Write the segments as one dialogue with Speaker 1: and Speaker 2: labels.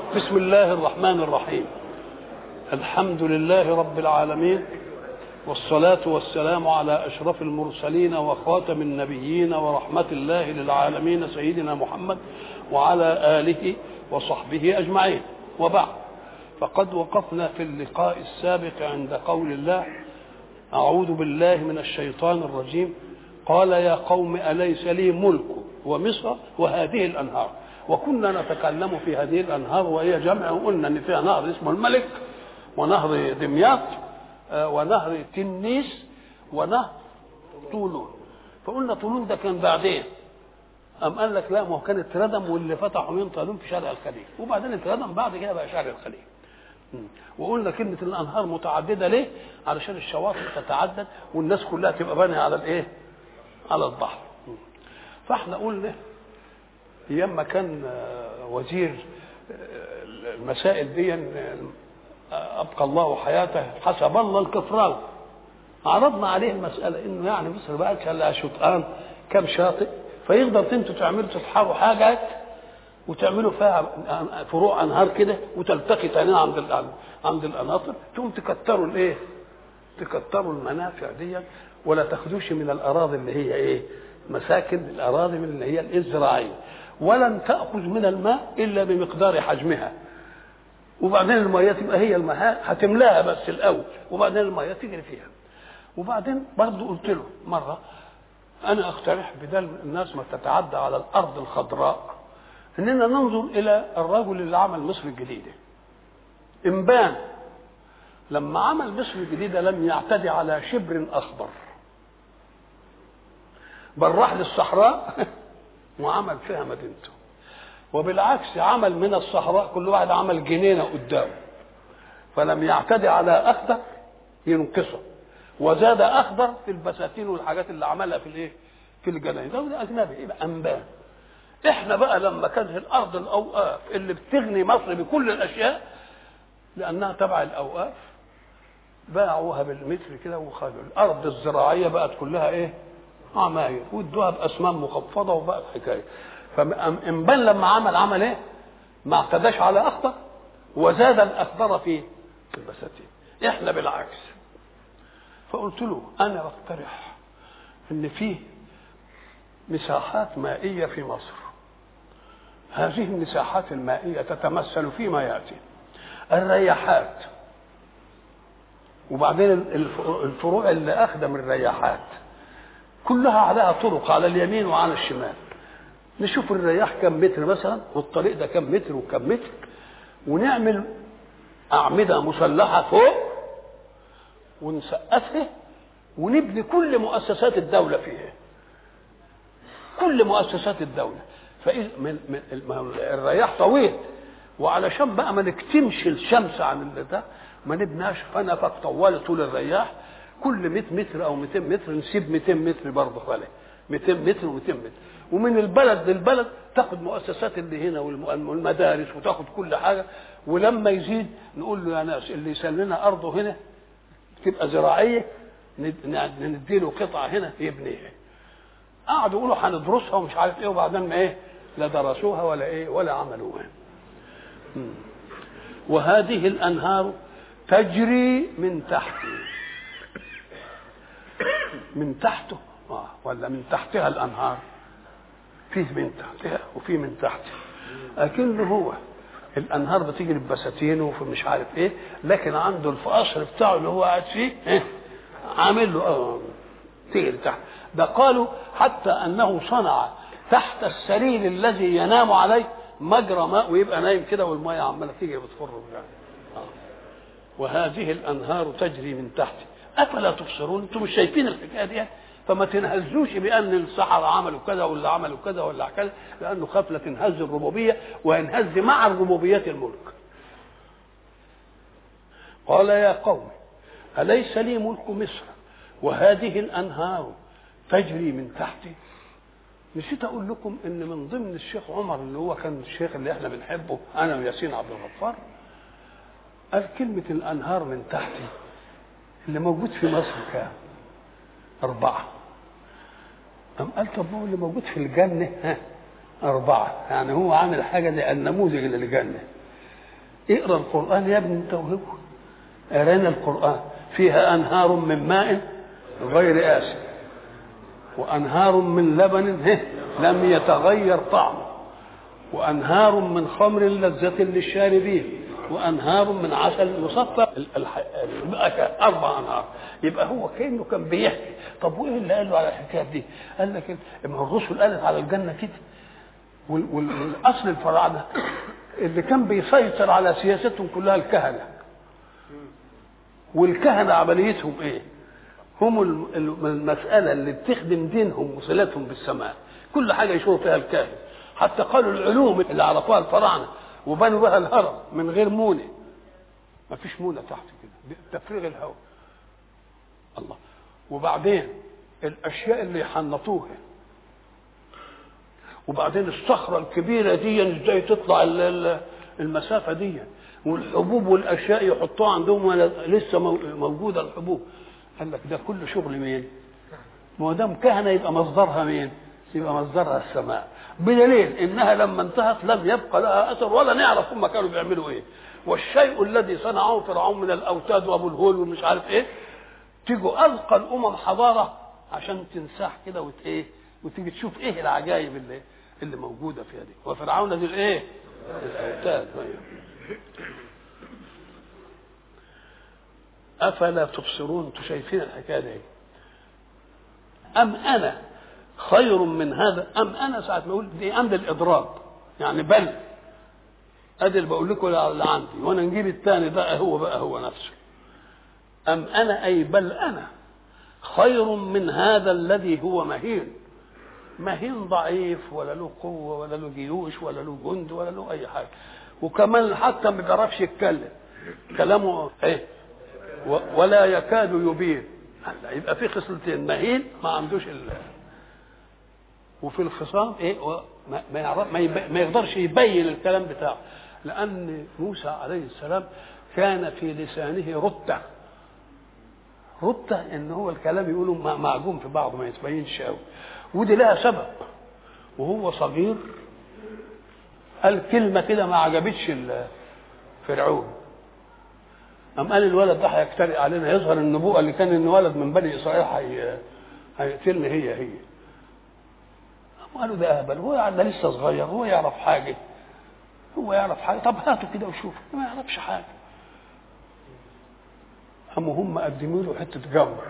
Speaker 1: بسم الله الرحمن الرحيم الحمد لله رب العالمين والصلاة والسلام على أشرف المرسلين وخاتم النبيين ورحمة الله للعالمين سيدنا محمد وعلى آله وصحبه أجمعين وبعد فقد وقفنا في اللقاء السابق عند قول الله أعوذ بالله من الشيطان الرجيم قال يا قوم أليس لي ملك ومصر وهذه الأنهار وكنا نتكلم في هذه الأنهار وهي جمع وقلنا إن فيها نهر اسمه الملك ونهر دمياط ونهر تنيس ونهر طولون فقلنا طولون ده كان بعدين أم قال لك لا ما هو كان اتردم واللي فتحوا من طالون في شرق الخليج وبعدين اتردم بعد كده بقى شرق الخليج وقلنا كلمة الأنهار متعددة ليه؟ علشان الشواطئ تتعدد والناس كلها تبقى بانية على الإيه؟ على البحر. فاحنا قلنا أيام ما كان وزير المسائل دي أبقى الله حياته حسب الله الكفراوي عرضنا عليه المسألة إنه يعني مصر بقى كان لها شطآن كم شاطئ فيقدر انتوا تعملوا تسحروا حاجات وتعملوا فيها فروع انهار كده وتلتقي تاني عند عند القناطر تقوم تكتروا الايه؟ تكتروا المنافع دي ولا تاخذوش من الاراضي اللي هي ايه؟ مساكن الاراضي من اللي هي الزراعيه ولن تاخذ من الماء الا بمقدار حجمها وبعدين الميه تبقى هي الماء هتملاها بس الاول وبعدين الميه تجري فيها وبعدين برضه قلت له مره انا اقترح بدل الناس ما تتعدى على الارض الخضراء اننا ننظر الى الرجل اللي عمل مصر الجديده انبان لما عمل مصر الجديده لم يعتدي على شبر اخضر بل راح للصحراء وعمل فيها مدينته وبالعكس عمل من الصحراء كل واحد عمل جنينه قدامه فلم يعتدي على اخضر ينقصه وزاد اخضر في البساتين والحاجات اللي عملها في الايه؟ في الجناين ده, ده اجنبي يبقى انبان احنا بقى لما كانت الارض الاوقاف اللي بتغني مصر بكل الاشياء لانها تبع الاوقاف باعوها بالمتر كده وخدوا الارض الزراعيه بقت كلها ايه؟ عماير وادوها باسمام مخفضه وبقت حكايه فانبان لما عمل عمل ايه؟ ما اعتداش على اخضر وزاد الاخضر في البساتين احنا بالعكس فقلت له انا بقترح ان فيه مساحات مائيه في مصر هذه المساحات المائيه تتمثل فيما ياتي الرياحات وبعدين الفروع اللي اخدم الرياحات كلها عليها طرق على اليمين وعلى الشمال نشوف الرياح كم متر مثلا والطريق ده كم متر وكم متر ونعمل اعمده مسلحه فوق ونسقفها ونبني كل مؤسسات الدولة فيها كل مؤسسات الدولة فإذا من من الرياح طويل وعلشان بقى ما نكتمش الشمس عن ده ما نبناش فنفق طوال طول الرياح كل 100 متر او 200 متر نسيب 200 متر برضه خالي 200 متر و200 متر ومن البلد للبلد تاخد مؤسسات اللي هنا والمدارس وتاخد كل حاجه ولما يزيد نقول له يا ناس اللي يسلنا ارضه هنا تبقى زراعيه نديله قطعه هنا يبنيها قعدوا يقولوا هندرسها ومش عارف ايه وبعدين ما ايه لا درسوها ولا ايه ولا عملوها وهذه الانهار تجري من تحته من تحته آه ولا من تحتها الانهار فيه من تحتها وفيه من تحته لكنه هو الانهار بتجري ببساتينه وفي مش عارف ايه لكن عنده الفقصر بتاعه اللي هو قاعد فيه إيه؟ عامل له اه تجري تحت ده قالوا حتى انه صنع تحت السرير الذي ينام عليه مجرى ماء ويبقى نايم كده والميه عماله تيجي بتفر آه. وهذه الانهار تجري من تحته افلا تبصرون انتم مش شايفين الحكايه دي فما تنهزوش بان السحرة عملوا كذا ولا عملوا كذا ولا كذا لانه خاف لا تنهز الربوبيه وينهز مع الربوبيه الملك. قال يا قوم اليس لي ملك مصر وهذه الانهار تجري من تحتي نسيت اقول لكم ان من ضمن الشيخ عمر اللي هو كان الشيخ اللي احنا بنحبه انا وياسين عبد الغفار قال كلمه الانهار من تحتي اللي موجود في مصر كام؟ أربعة أم قال طب هو اللي موجود في الجنة ها أربعة يعني هو عامل حاجة زي النموذج للجنة اقرا القران يا ابني انت وهو قرينا القران فيها انهار من ماء غير آسن وانهار من لبن لم يتغير طعمه وانهار من خمر لذة للشاربين وانهار من عسل مصفى اربع انهار يبقى هو كانه كان بيحكي طب وايه اللي قال له على الحكايه دي؟ قال لك ما الرسل قالت على الجنه كده والاصل الفراعنه اللي كان بيسيطر على سياستهم كلها الكهنه والكهنه عمليتهم ايه؟ هم المساله اللي بتخدم دينهم وصلتهم بالسماء كل حاجه يشوفوا فيها الكاهن حتى قالوا العلوم اللي عرفوها الفراعنه وبنوا بها الهرم من غير مونه ما فيش مونه تحت كده تفريغ الهواء الله وبعدين الاشياء اللي يحنطوها وبعدين الصخره الكبيره دي ازاي تطلع المسافه دي والحبوب والاشياء يحطوها عندهم لسه موجوده الحبوب قال لك ده كله شغل مين؟ ما دام كهنه يبقى مصدرها مين؟ يبقى مصدرها السماء بدليل انها لما انتهت لم يبقى لها اثر ولا نعرف هم كانوا بيعملوا ايه والشيء الذي صنعه فرعون من الاوتاد وابو الهول ومش عارف ايه تيجوا اذقى الامم حضاره عشان تنساح كده وت ايه وتيجي تشوف ايه العجائب اللي اللي موجوده فيها دي وفرعون ذي الايه الاوتاد افلا تبصرون انتوا شايفين الحكايه دي ام انا خير من هذا ام انا ساعه ما اقول دي ام للاضراب يعني بل ادي اللي بقول لكم اللي عندي وانا نجيب الثاني بقى هو بقى هو نفسه ام انا اي بل انا خير من هذا الذي هو مهين مهين ضعيف ولا له قوه ولا له جيوش ولا له جند ولا له اي حاجه وكمان حتى ما بيعرفش يتكلم كلامه ايه ولا يكاد يبين يبقى في خصلتين مهين ما عندوش الا وفي الخصام ايه ما ما, يعرف ما, ما يقدرش يبين الكلام بتاعه لان موسى عليه السلام كان في لسانه رته رته ان هو الكلام يقوله معجون في بعضه ما يتبينش قوي ودي لها سبب وهو صغير قال كلمه كده ما عجبتش فرعون قام قال الولد ده هيجترئ علينا يظهر النبوءه اللي كان ان ولد من بني اسرائيل هي هيقتلني هي هي قالوا ده اهبل هو ده لسه صغير هو يعرف حاجه هو يعرف حاجه طب هاته كده وشوف ما يعرفش حاجه قاموا هم قدموا له حته جمر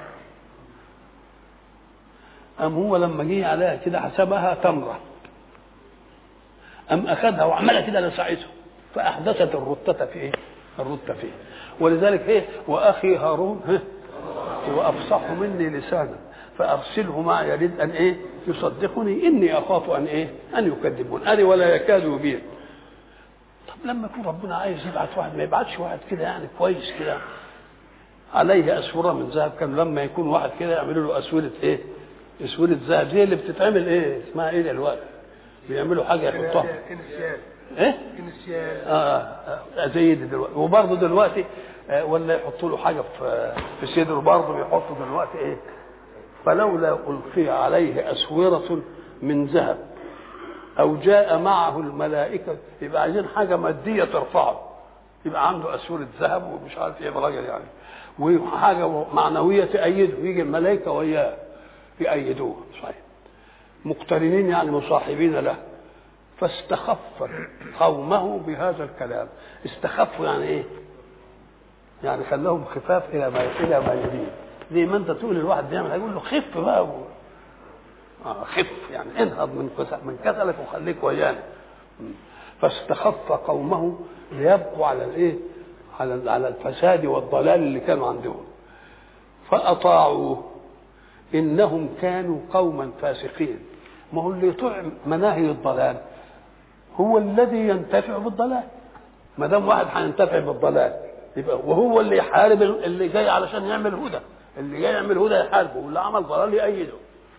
Speaker 1: قام هو لما جه عليها كده حسبها تمره قام اخذها وعملها كده لسعته فاحدثت الرتة في ايه؟ الرتة فيه ولذلك ايه؟ واخي هارون هو افصح مني لسانا فارسله معي يريد ان ايه؟ يصدقني اني اخاف ان ايه؟ ان يكذبون انا ولا يكاد يبين طب لما يكون ربنا عايز يبعت واحد ما يبعتش واحد كده يعني كويس كده عليه اسوره من ذهب كان لما يكون واحد كده يعملوا له اسوره ايه؟ اسوره ذهب زي اللي بتتعمل ايه؟ اسمها ايه دلوقتي؟ بيعملوا حاجه يحطوها ايه؟
Speaker 2: كنسيان
Speaker 1: اه, آه زي دي دلوقتي وبرضه دلوقتي آه ولا يحطوا له حاجه في في صدره برضه بيحطوا دلوقتي ايه؟ فلولا القي عليه اسوره من ذهب او جاء معه الملائكه يبقى عايزين حاجه ماديه ترفعه يبقى عنده اسوره ذهب ومش عارف ايه راجل يعني وحاجه معنويه تأيده يجي الملائكه وياه يأيدوه صحيح مقترنين يعني مصاحبين له فاستخف قومه بهذا الكلام استخفوا يعني ايه يعني خلاهم خفاف الى ما الى ما يريد زي ما انت تقول الواحد بيعمل يقول له خف بقى و... آه خف يعني انهض من من كسلك وخليك ويانا فاستخف قومه ليبقوا على الايه على على الفساد والضلال اللي كانوا عندهم فاطاعوه انهم كانوا قوما فاسقين ما هو اللي يطيع مناهي الضلال هو الذي ينتفع بالضلال ما دام واحد هينتفع بالضلال يبقى وهو اللي يحارب اللي جاي علشان يعمل هدى اللي جاي يعمل هدى يحاربه واللي عمل ضلال يأيده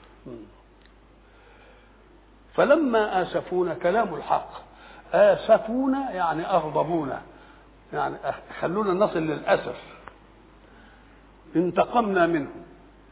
Speaker 1: فلما آسفونا كلام الحق آسفونا يعني أغضبونا يعني خلونا نصل للأسف انتقمنا منهم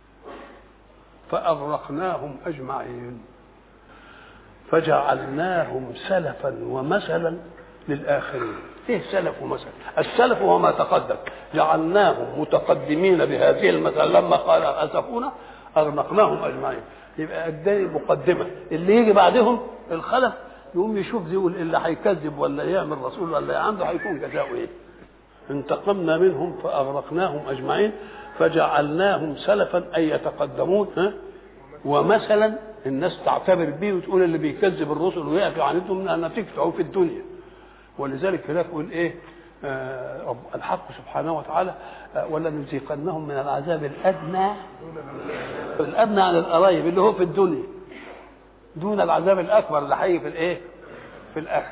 Speaker 1: فأغرقناهم أجمعين فجعلناهم سلفا ومثلا للآخرين ايه سلف ومثل السلف هو ما تقدم جعلناهم متقدمين بهذه المثل لما قال اسفونا اغرقناهم اجمعين يبقى اداني مقدمه اللي يجي بعدهم الخلف يقوم يشوف دي يقول اللي هيكذب ولا يعمل رسول ولا عنده هيكون جزاؤه ايه انتقمنا منهم فاغرقناهم اجمعين فجعلناهم سلفا اي يتقدمون ها ومثلا الناس تعتبر به وتقول اللي بيكذب الرسل ويعفي عنتهم انها تكفعوا في الدنيا ولذلك هناك يقول ايه آه رب الحق سبحانه وتعالى آه ولنذيقنهم من العذاب الادنى الادنى عن القرايب اللي هو في الدنيا دون العذاب الاكبر اللي هيجي في الايه في الاخر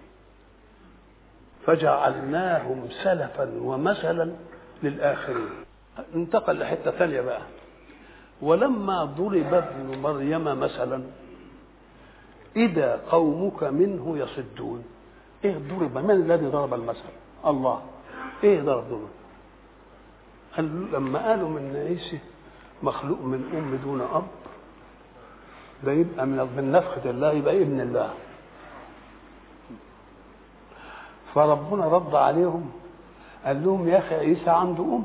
Speaker 1: فجعلناهم سلفا ومثلا للاخرين انتقل لحته ثانيه بقى ولما ضرب ابن مريم مثلا اذا قومك منه يصدون ايه ضرب من الذي ضرب المثل الله ايه ضرب ضرب قال لما قالوا من عيسى مخلوق من ام دون اب ده يبقى من من نفخه الله يبقى ابن الله فربنا رد عليهم قال لهم يا اخي عيسى عنده ام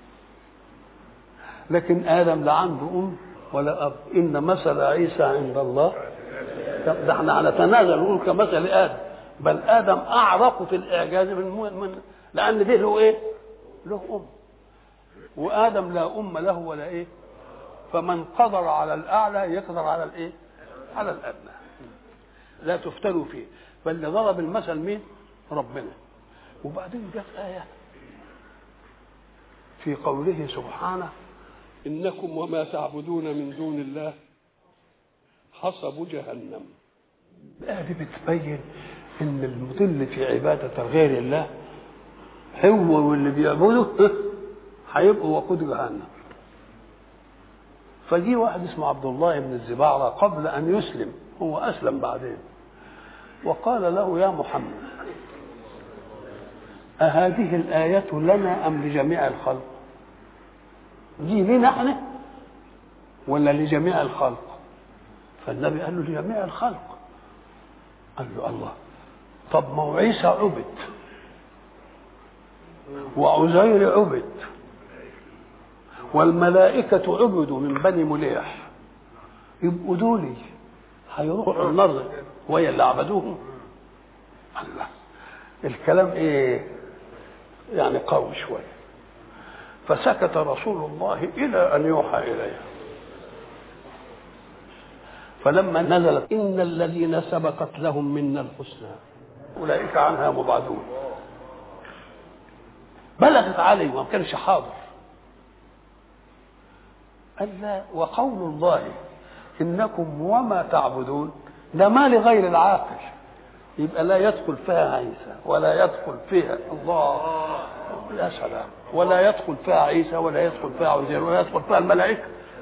Speaker 1: لكن ادم لا عنده ام ولا اب ان مثل عيسى عند الله ده احنا هنتنازل نقول كمثل ادم بل ادم اعرق في الاعجاز من, من لان ده له ايه؟ له ام وادم لا ام له ولا ايه؟ فمن قدر على الاعلى يقدر على الايه؟ على الادنى لا تفتنوا فيه بل ضرب المثل مين؟ ربنا وبعدين جت ايه في قوله سبحانه انكم وما تعبدون من دون الله حصب جهنم الآية دي بتبين إن المضل في عبادة غير الله هو واللي بيعبده هيبقوا وقود جهنم فجي واحد اسمه عبد الله بن الزبارة قبل أن يسلم هو أسلم بعدين وقال له يا محمد أهذه الآية لنا أم لجميع الخلق دي لنا احنا ولا لجميع الخلق فالنبي قال له لجميع الخلق قال له الله طب ما هو عيسى عبد وعزير عبد والملائكة عبدوا من بني مليح يبقوا دولي هيروحوا النار وهي اللي عبدوهم الله الكلام ايه يعني قوي شويه فسكت رسول الله الى ان يوحى اليه فلما نزلت ان الذين سبقت لهم منا الحسنى اولئك عنها مبعدون بلغت عليه وما كانش حاضر قال لا وقول الله انكم وما تعبدون ده ما لغير العاقل يبقى لا يدخل فيها عيسى ولا يدخل فيها الله يا سلام ولا يدخل فيها عيسى ولا يدخل فيها عزير ولا يدخل فيها الملائكه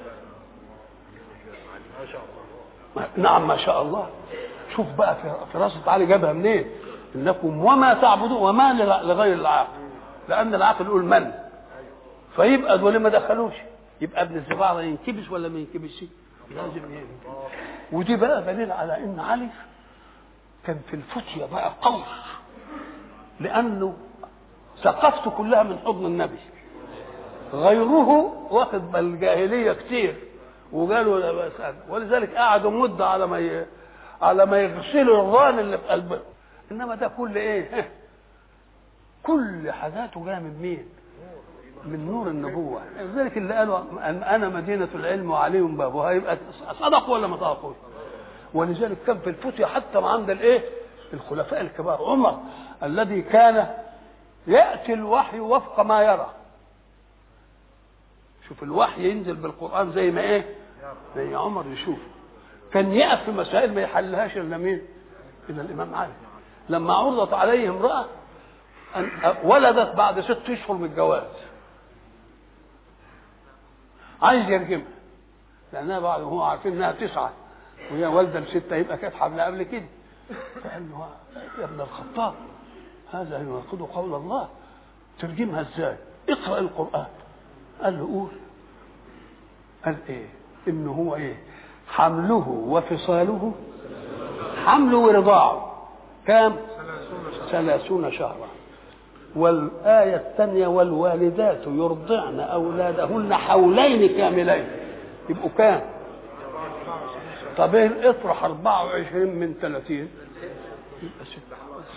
Speaker 1: نعم ما شاء الله شوف بقى فراسة علي جابها منين انكم وما تعبدون وما لغير العاقل لان العاقل يقول من فيبقى دول ما دخلوش يبقى ابن الزبارة ينكبس ولا ما ينكبسش لازم ينكبس ودي بقى دليل على ان علي كان في الفتية بقى قوي لانه ثقافته كلها من حضن النبي غيره واخد الجاهليه كتير وقالوا لا بأس ولذلك قعدوا مده على ما ي... على ما يغسلوا الران اللي في قلبه انما ده كل ايه كل حاجاته جايه من مين من نور النبوه لذلك اللي قالوا انا مدينه العلم وعليهم بابها يبقى صدقوا ولا ما صدقوش ولذلك كان في الفتية حتى عند الايه الخلفاء الكبار عمر الذي كان ياتي الوحي وفق ما يرى شوف الوحي ينزل بالقران زي ما ايه زي عمر يشوف كان يقف في مسائل ما يحلهاش الا مين الا الامام علي لما عرضت عليه امراه أن ولدت بعد ست اشهر من الجواز عايز يرجمها لانها بعد هو عارفين انها تسعه وهي والده لسته يبقى كانت حامله قبل كده فقال له يا ابن الخطاب هذا يناقض قول الله ترجمها ازاي اقرا القران قال له قول قال ايه انه هو ايه حمله وفصاله حمله ورضاعه كام ثلاثون شهرا والآية الثانية والوالدات يرضعن أولادهن حولين كاملين يبقوا كام؟ طب ايه اطرح 24 من 30 يبقى ستة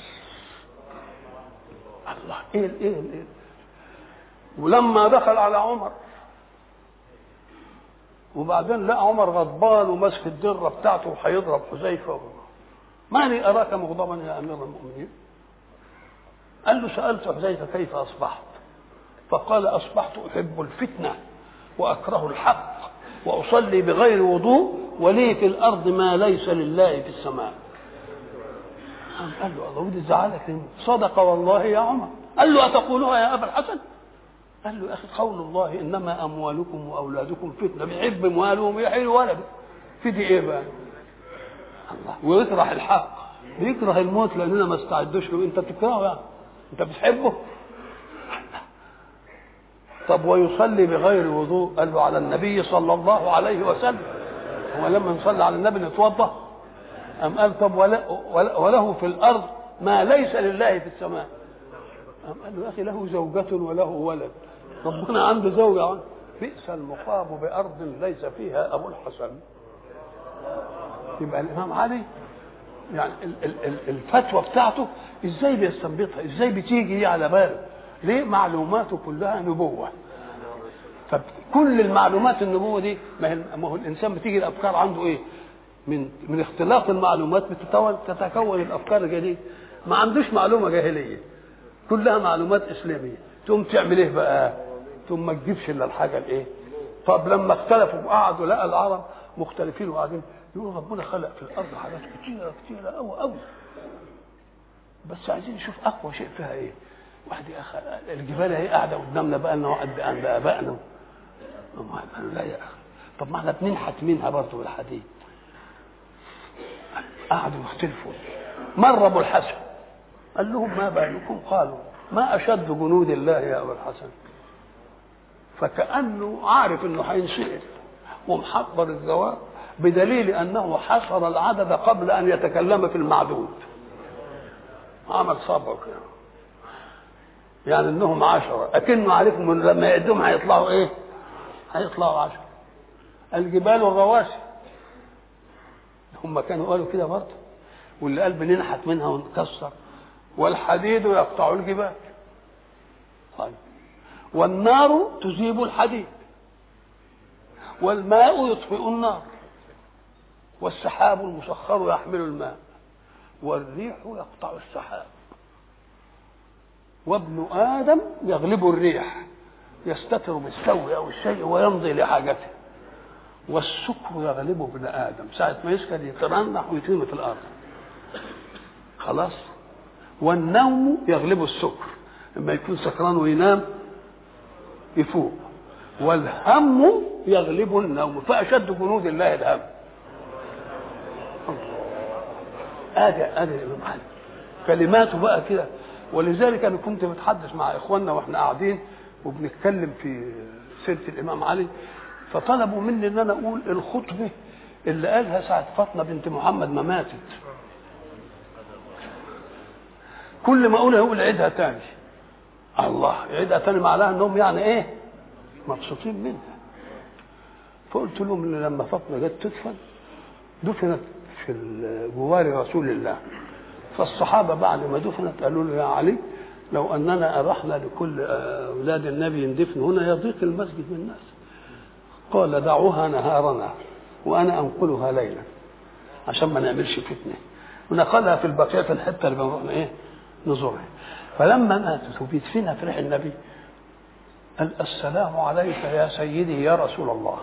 Speaker 1: الله ايه ايه ايه ولما دخل على عمر وبعدين لقى عمر غضبان وماسك الدره بتاعته وهيضرب حذيفه ما لي اراك مغضبا يا امير المؤمنين قال له سالت حذيفه كيف اصبحت فقال اصبحت احب الفتنه واكره الحق واصلي بغير وضوء ولي في الارض ما ليس لله في السماء قال له الله ودي زعلك صدق والله يا عمر قال له اتقولها يا ابا الحسن قال له يا اخي قول الله انما اموالكم واولادكم فتنه بيحب ماله ويحيي ولده في دي ايه بقى الله ويكره الحق بيكره الموت لاننا ما استعدوش له انت بتكرهه يعني انت بتحبه طب ويصلي بغير وضوء قال له على النبي صلى الله عليه وسلم هو لما نصلي على النبي نتوضا أم قال طب وله في الأرض ما ليس لله في السماء أم قال له يا أخي له زوجة وله ولد ربنا عنده زوجة بئس المقام بأرض ليس فيها أبو الحسن يبقى الإمام علي يعني الفتوى بتاعته ازاي بيستنبطها ازاي بتيجي على باله ليه معلوماته كلها نبوة فكل المعلومات النبوة دي ما هو الإنسان بتيجي الأفكار عنده إيه من من اختلاط المعلومات بتتكون تتكون الافكار الجديده ما عندوش معلومه جاهليه كلها معلومات اسلاميه تقوم تعمل ايه بقى ثم ما تجيبش الا الحاجه الايه طب لما اختلفوا وقعدوا لقى العرب مختلفين وقاعدين يقولوا ربنا خلق في الارض حاجات كتيره كتيره قوي قوي بس عايزين نشوف اقوى شيء فيها ايه واحد يا اخي الجبال اهي قاعده قدامنا بقى لنا وقد عند ابائنا لا يا اخي طب ما احنا بننحت منها برضه بالحديد قعدوا يختلفوا مر ابو الحسن قال لهم ما بالكم قالوا ما اشد جنود الله يا ابو الحسن فكانه عارف انه هينسال ومحضر الجواب بدليل انه حصر العدد قبل ان يتكلم في المعدود عمل صبع كده يعني انهم عشرة اكنه عارفهم ان لما يعدهم هيطلعوا ايه هيطلعوا عشرة الجبال والرواسي هم كانوا قالوا كده برضه واللي قال بننحت منها ونكسر والحديد يقطع الجبال طيب والنار تذيب الحديد والماء يطفئ النار والسحاب المسخر يحمل الماء والريح يقطع السحاب وابن ادم يغلب الريح يستتر بالسوء او الشيء ويمضي لحاجته والسكر يغلب ابن ادم ساعه ما يسكر يترنح ويترمي في الارض خلاص والنوم يغلب السكر لما يكون سكران وينام يفوق والهم يغلب النوم فاشد جنود الله الهم ادي ادي الامام علي كلماته بقى كده ولذلك انا كنت بتحدث مع اخواننا واحنا قاعدين وبنتكلم في سيره الامام علي فطلبوا مني ان انا اقول الخطبه اللي قالها ساعه فاطمه بنت محمد ما ماتت كل ما اقولها يقول عيدها تاني الله عيدها تاني معناها انهم يعني ايه مبسوطين منها فقلت لهم ان لما فاطمه جت تدفن دفنت في جوار رسول الله فالصحابه بعد ما دفنت قالوا له يا علي لو اننا ابحنا لكل اولاد النبي يندفن هنا يضيق المسجد بالناس قال دعوها نهارنا وانا انقلها ليلا عشان ما نعملش فتنه ونقلها في البقيه في الحته اللي بنروح ايه نزورها فلما ماتت وبيدفنها في ريح النبي قال السلام عليك يا سيدي يا رسول الله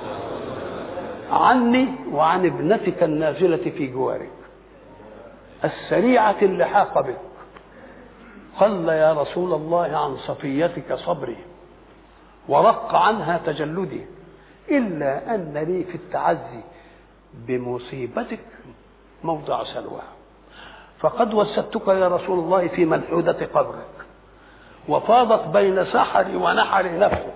Speaker 1: عني وعن ابنتك النازلة في جوارك السريعة اللحاق بك قل يا رسول الله عن صفيتك صبري ورق عنها تجلدي إلا أن لي في التعزي بمصيبتك موضع سلوى فقد وسدتك يا رسول الله في ملحودة قبرك وفاضت بين سحري ونحري نفسه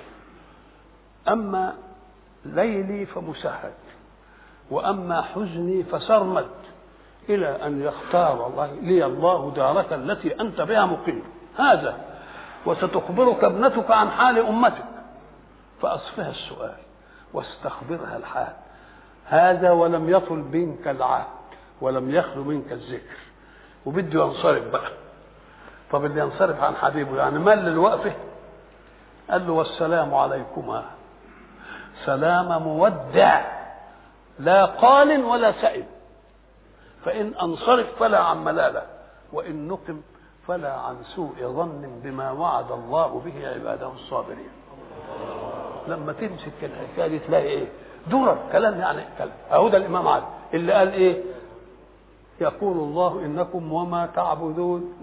Speaker 1: أما ليلي فمسهد وأما حزني فسرمد إلى أن يختار الله لي الله دارك التي أنت بها مقيم هذا وستخبرك ابنتك عن حال أمتك فأصفها السؤال واستخبرها الحال هذا ولم يطل منك العهد ولم يخلو منك الذكر وبده ينصرف بقى طب اللي ينصرف عن حبيبه يعني مل الوقفه قال له والسلام عليكما سلام مودع لا قال ولا سئل فإن أنصرف فلا عن ملالة وإن نقم فلا عن سوء ظن بما وعد الله به عباده الصابرين لما تمسك الحكايه دي تلاقي ايه درر كلام يعني كلام اهو ده الامام علي اللي قال ايه يقول الله انكم وما تعبدون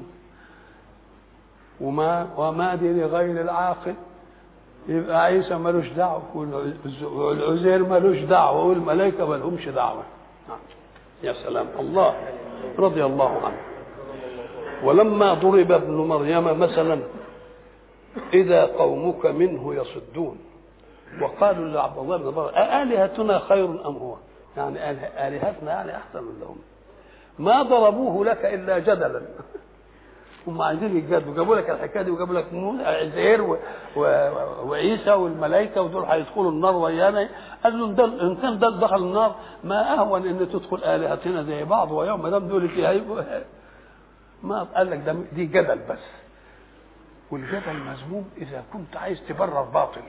Speaker 1: وما وما دي لغير العاقل يبقى عيسى ملوش دعوه والعزير ملوش دعوه والملائكه ما لهمش دعوه يا سلام الله رضي الله عنه ولما ضرب ابن مريم مثلا اذا قومك منه يصدون وقالوا لعبد الله بن مريم أآلهتنا خير أم هو؟ يعني آلهتنا يعني أحسن من لهم ما ضربوه لك إلا جدلا هم عايزين يجادلوا جابوا لك الحكايه دي وجابوا لك عزير و... و... وعيسى والملائكه ودول هيدخلوا النار ويانا قال له ده ان كان ده دخل النار ما اهون ان تدخل الهتنا زي بعض ويوم ما دام دول فيها يبقوا ما قال لك ده دي جدل بس والجدل مذموم اذا كنت عايز تبرر باطل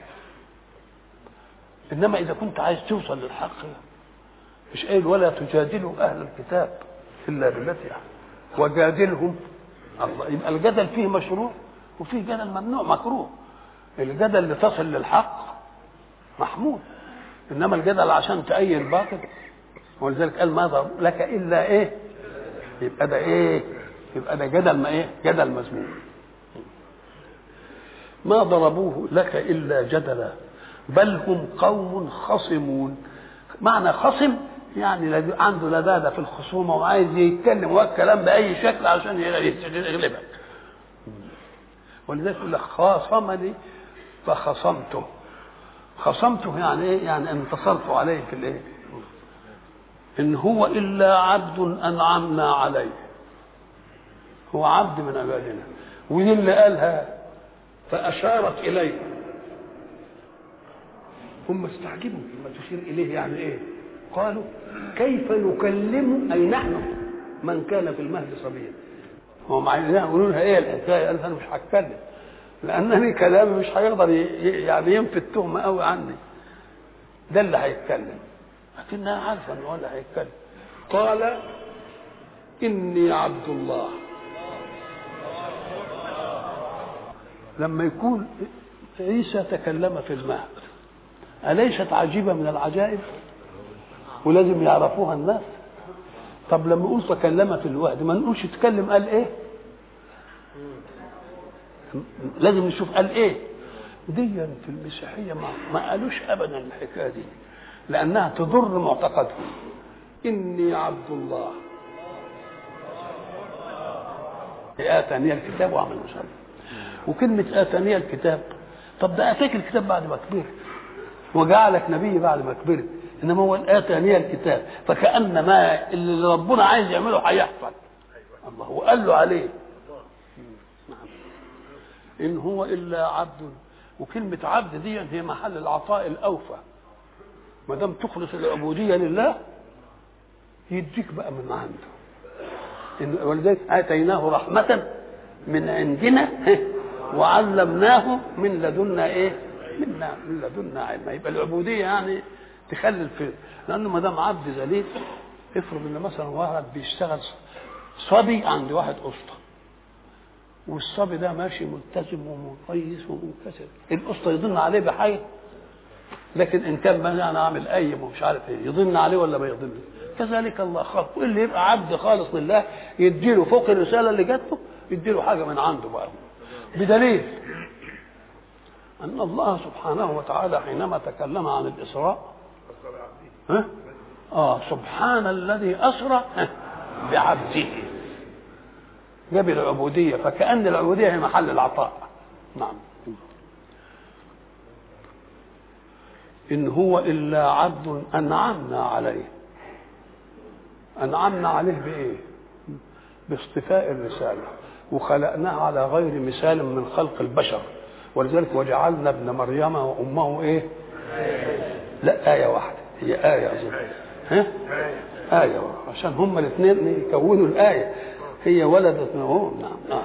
Speaker 1: انما اذا كنت عايز توصل للحق مش قايل ولا تجادلوا اهل الكتاب الا بالتي وجادلهم الله يبقى الجدل فيه مشروع وفيه جدل ممنوع مكروه الجدل لتصل للحق محمود انما الجدل عشان تأيد باطل ولذلك قال ما ضرب لك الا ايه يبقى ده ايه يبقى ده جدل ما ايه جدل مذموم ما ضربوه لك الا جدلا بل هم قوم خصمون معنى خصم يعني عنده لذاذه في الخصومه وعايز يتكلم والكلام باي شكل عشان يغلبك ولذلك يقول لك خاصمني فخصمته خصمته يعني ايه؟ يعني انتصرت عليه في الايه؟ ان هو الا عبد انعمنا عليه هو عبد من عبادنا ودي اللي قالها فاشارت اليه هم استعجبوا لما تشير اليه يعني ايه؟ قالوا كيف نكلم اي نحن من كان في المهد صبيا هم عايزين يقولوا لها ايه الحكايه قال انا مش هتكلم لانني كلامي مش هيقدر يعني ينفي التهمه قوي عني ده اللي هيتكلم لكنها عارفه ان هو اللي هيتكلم قال اني عبد الله لما يكون عيسى تكلم في المهد أليست عجيبة من العجائب ولازم يعرفوها الناس طب لما نقول تكلم في الوحد ما نقولش تكلم قال ايه لازم نشوف قال ايه ديا في المسيحية ما, ما قالوش ابدا الحكاية دي لانها تضر معتقدهم اني عبد الله آتاني الكتاب وعمل مسلم وكلمة آتاني الكتاب طب ده آتاك الكتاب بعد ما كبرت وجعلك نبي بعد ما كبرت انما هو اتاني الكتاب فكان ما اللي ربنا عايز يعمله هيحصل الله وقال له عليه ان هو الا عبد وكلمه عبد دي هي محل العطاء الاوفى ما دام تخلص العبوديه لله يديك بقى من عنده إن ولذلك اتيناه رحمه من عندنا وعلمناه من لدنا ايه من من لدنا علما يبقى العبوديه يعني تخلي الفيل لانه ما دام عبد ذليل افرض ان مثلا واحد بيشتغل صبي عند واحد اسطى والصبي ده ماشي ملتزم ومقيس ومنكسر الاسطى يضن عليه بحاجه لكن ان كان ما انا عامل قيم ومش عارف ايه يضن عليه ولا ما يضن كذلك الله خلق واللي يبقى عبد خالص لله يديله فوق الرساله اللي جاته يديله حاجه من عنده بقى بدليل أن الله سبحانه وتعالى حينما تكلم عن الإسراء ها؟ آه سبحان الذي أسرى بعبده جاب العبودية فكأن العبودية هي محل العطاء نعم إن هو إلا عبد أنعمنا عليه انعمنا عليه بايه باصطفاء الرساله وخلقناه على غير مثال من خلق البشر ولذلك وجعلنا ابن مريم وامه ايه لا ايه واحده هي ايه اظن ها ايه واحدة. عشان هما الاثنين يكونوا الايه هي ولدت هو نعم نعم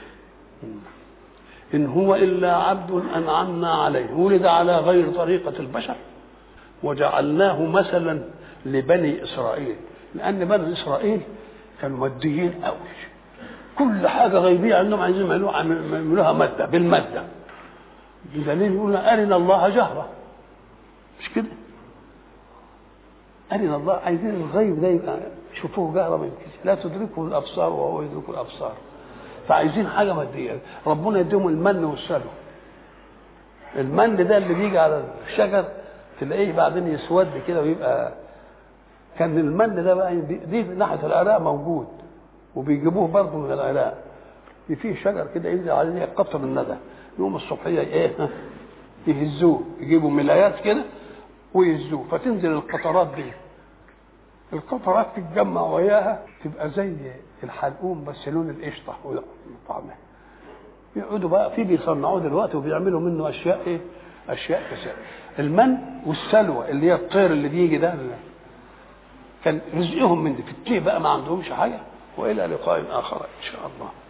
Speaker 1: إن هو إلا عبد أنعمنا عليه ولد على غير طريقة البشر وجعلناه مثلا لبني إسرائيل لأن بني إسرائيل كانوا ماديين قوي كل حاجة غيبية عندهم عايزين يعملوها يعملوها مادة بالمادة بدليل يقول أرنا الله جهرة مش كده أرنا الله عايزين الغيب ده يبقى شوفوه جهرة ما يمكنش لا تدركه الأبصار وهو يدرك الأبصار فعايزين حاجه ماديه ربنا يديهم المن والسلوى المن ده اللي بيجي على الشجر تلاقيه بعدين يسود كده ويبقى كان المن ده بقى دي ناحيه العراق موجود وبيجيبوه برضه من العراق في شجر كده ينزل عليه قطر الندى يوم الصبحيه ايه يهزوه يجيبوا ملايات كده ويهزوه فتنزل القطرات دي القطرات تتجمع وياها تبقى زي الحلقوم بس لون القشطه طعمها يقعدوا بقى في بيصنعوه دلوقتي وبيعملوا منه اشياء ايه؟ اشياء كثيره المن والسلوى اللي هي الطير اللي بيجي ده كان رزقهم من دي في التيه بقى ما عندهمش حاجه والى لقاء اخر ان شاء الله